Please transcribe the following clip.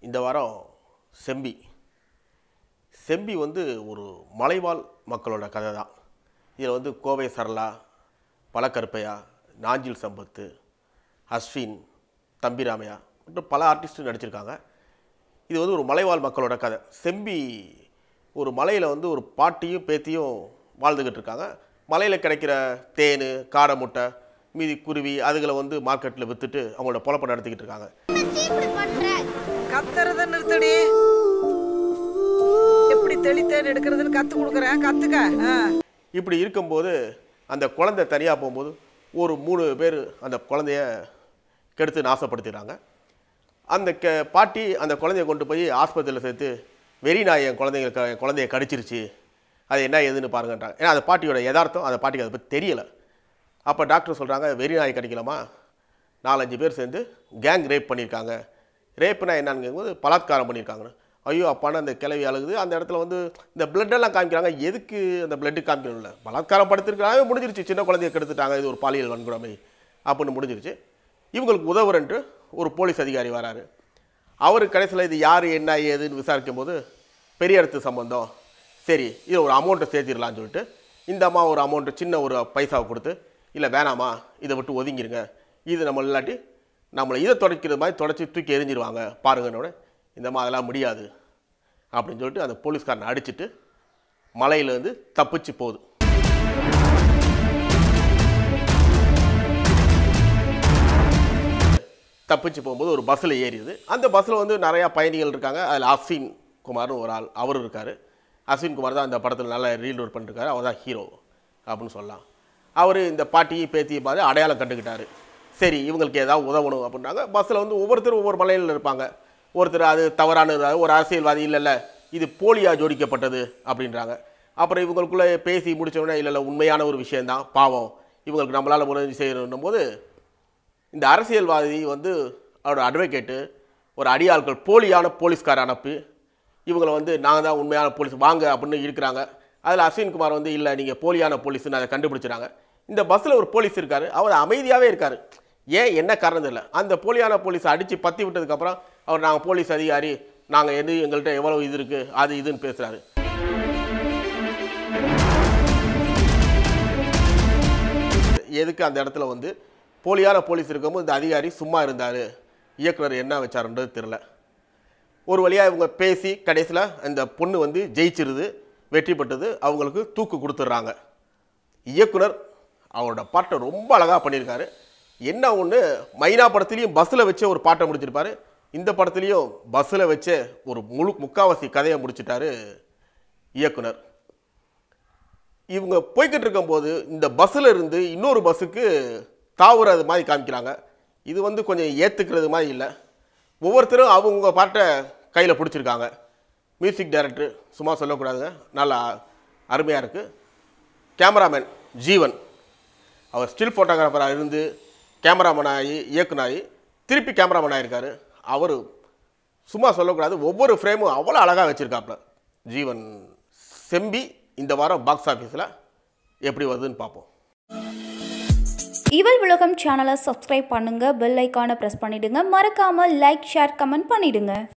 இந்த வாரம் செம்பி செம்பி வந்து ஒரு மலைவாழ் மக்களோட கதை தான் இதில் வந்து கோவை சரளா பழக்கருப்பையா நாஞ்சில் சம்பத்து அஸ்வின் தம்பிராமையா மற்றும் பல ஆர்டிஸ்ட்டு நடிச்சிருக்காங்க இது வந்து ஒரு மலைவாழ் மக்களோட கதை செம்பி ஒரு மலையில் வந்து ஒரு பாட்டியும் பேத்தியும் வாழ்ந்துக்கிட்டு இருக்காங்க மலையில் கிடைக்கிற தேன் காடை முட்டை மீதி குருவி அதுகளை வந்து மார்க்கெட்டில் விற்றுட்டு அவங்களோட பொழப்ப நடத்திக்கிட்டு இருக்காங்க இப்படி பண்ற கத்துறத நிறுத்தடி எப்படி தெளித்தேன் எடுக்கிறதுன்னு கத்து கொடுக்குறேன் கத்துக்க ஆ. இப்படி இருக்கும்போது அந்த குழந்தை தனியாக போகும்போது ஒரு மூணு பேர் அந்த குழந்தைய கெடுத்து நாசப்படுத்திடுறாங்க அந்த க பாட்டி அந்த குழந்தைய கொண்டு போய் ஆஸ்பத்திரியில் சேர்த்து வெறி நாய் என் குழந்தைங்க க- என் குழந்தைய கடிச்சிருச்சு அது என்ன ஏதுன்னு பாருங்கன்றாங்க ஏன்னா அந்த பாட்டியோட யதார்த்தம் அந்த பாட்டிக்கு அதை பற்றி தெரியலை அப்போ டாக்டர் சொல்கிறாங்க வெறி நாய் கடிக்கலாமா நாலஞ்சு பேர் சேர்ந்து கேங் ரேப் பண்ணியிருக்காங்க ரேப்னா என்னன்னு கேட்கும்போது பலாத்காரம் பண்ணியிருக்காங்கன்னு ஐயோ அப்பான்னு அந்த கிளவி அழுகுது அந்த இடத்துல வந்து இந்த blood-எல்லாம் காமிக்கிறாங்க எதுக்கு அந்த பிளட்டு காமிக்கணும்ல பலாத்காரம் படுத்திருக்காங்க முடிஞ்சிருச்சு சின்ன குழந்தைய கெடுத்துட்டாங்க இது ஒரு பாலியல் வன்கொடுமை அப்படின்னு முடிஞ்சிருச்சு இவங்களுக்கு உதவுறன்ட்டு ஒரு போலீஸ் அதிகாரி வராரு அவர் கடைசியில் இது யார் என்ன ஏதுன்னு விசாரிக்கும் போது பெரிய இடத்து சம்பந்தம் சரி இது ஒரு அமௌண்ட்டை சேர்த்திடலான்னு சொல்லிட்டு இந்த அம்மா ஒரு அமௌண்ட்டு சின்ன ஒரு பைசாவை கொடுத்து இல்லை வேணாமா இதை விட்டு ஒதுங்கிருங்க இது நம்ம இல்லாட்டி நம்மளை இதை தொடக்கிறது மாதிரி தொடச்சி தூக்கி எரிஞ்சிருவாங்க பாருங்கன்னோட இந்த அம்மா அதெல்லாம் முடியாது அப்படின்னு சொல்லிட்டு அந்த போலீஸ்காரனை அடிச்சிட்டு மலையிலேருந்து தப்பிச்சு போகுது தப்பிச்சு போகும்போது ஒரு பஸ்ஸில் ஏறியது அந்த பஸ்ஸில் வந்து நிறையா பயணிகள் இருக்காங்க அதில் அஸ்வின் குமார்னு ஒரு ஆள் அவர் இருக்கார் அஸ்வின் குமார் தான் அந்த படத்தில் நல்லா ரீல் ஒர்க் பண்ணிருக்காரு அவர் தான் ஹீரோ அப்படின்னு சொல்லலாம் அவர் இந்த பாட்டியை பேத்தியை பார்த்து அடையாளம் கண்டுக்கிட்டாரு சரி இவங்களுக்கு ஏதாவது உதவணும் அப்படின்றாங்க பஸ்ஸில் வந்து ஒவ்வொருத்தரும் ஒவ்வொரு மலையில் இருப்பாங்க ஒருத்தர் அது தவறானது ஒரு அரசியல்வாதி இல்லை இல்லை இது போலியாக ஜோடிக்கப்பட்டது அப்படின்றாங்க அப்புறம் இவங்களுக்குள்ளே பேசி முடிச்ச உடனே இல்லை இல்லை உண்மையான ஒரு விஷயந்தான் பாவம் இவங்களுக்கு நம்மளால் உதவி செய்யணும் போது இந்த அரசியல்வாதி வந்து அவரோட அட்வொகேட்டு ஒரு அடியாட்கள் போலியான போலீஸ்கார அனுப்பி இவங்களை வந்து நாங்கள் தான் உண்மையான போலீஸ் வாங்க அப்படின்னு இருக்கிறாங்க அதில் அஸ்வின்குமார் வந்து இல்லை நீங்கள் போலியான போலீஸ்னு அதை கண்டுபிடிச்சிட்டாங்க இந்த பஸ்ஸில் ஒரு போலீஸ் இருக்கார் அவர் அமைதியாகவே இருக்கார் ஏன் என்ன காரணம் தெரியல அந்த போலியான போலீஸை அடித்து பற்றி விட்டதுக்கப்புறம் அவர் நாங்கள் போலீஸ் அதிகாரி நாங்கள் எது எங்கள்கிட்ட எவ்வளோ இது இருக்குது அது இதுன்னு பேசுகிறாரு எதுக்கு அந்த இடத்துல வந்து போலியான போலீஸ் இருக்கும்போது இந்த அதிகாரி சும்மா இருந்தார் இயக்குனர் என்ன வச்சாருன்றது தெரில ஒரு வழியாக இவங்க பேசி கடைசியில் அந்த பொண்ணு வந்து ஜெயிச்சிருது வெற்றி பெற்றது அவங்களுக்கு தூக்கு கொடுத்துட்றாங்க இயக்குனர் அவரோட பாட்டை ரொம்ப அழகாக பண்ணியிருக்காரு என்ன ஒன்று மைனா படத்துலேயும் பஸ்ஸில் வச்சே ஒரு பாட்டை முடிச்சிருப்பாரு இந்த படத்துலேயும் பஸ்ஸில் வச்சே ஒரு முழு முக்காவாசி கதையை முடிச்சிட்டாரு இயக்குனர் இவங்க போய்கிட்டு இருக்கும்போது இந்த பஸ்ஸில் இருந்து இன்னொரு பஸ்ஸுக்கு தாவுறது மாதிரி காமிக்கிறாங்க இது வந்து கொஞ்சம் ஏற்றுக்கிறது மாதிரி இல்லை ஒவ்வொருத்தரும் அவங்க பாட்டை கையில் பிடிச்சிருக்காங்க மியூசிக் டைரக்டர் சும்மா சொல்லக்கூடாதுங்க நல்லா அருமையாக இருக்குது கேமராமேன் ஜீவன் அவர் ஸ்டில் ஃபோட்டோகிராஃபராக இருந்து கேமராமேன் ஆகி இயக்குனாகி திருப்பி கேமராமேன் ஆகியிருக்காரு அவர் சும்மா சொல்லக்கூடாது ஒவ்வொரு ஃப்ரேமும் அவ்வளோ அழகாக வச்சுருக்காப்புல ஜீவன் செம்பி இந்த வாரம் பாக்ஸ் ஆஃபீஸில் எப்படி வருதுன்னு பார்ப்போம் இவள் உலகம் சேனலை சப்ஸ்கிரைப் பண்ணுங்க பெல் ஐக்கானை ப்ரெஸ் பண்ணிடுங்க மறக்காம லைக் ஷேர் கமெண்ட் பண்ணிடுங்க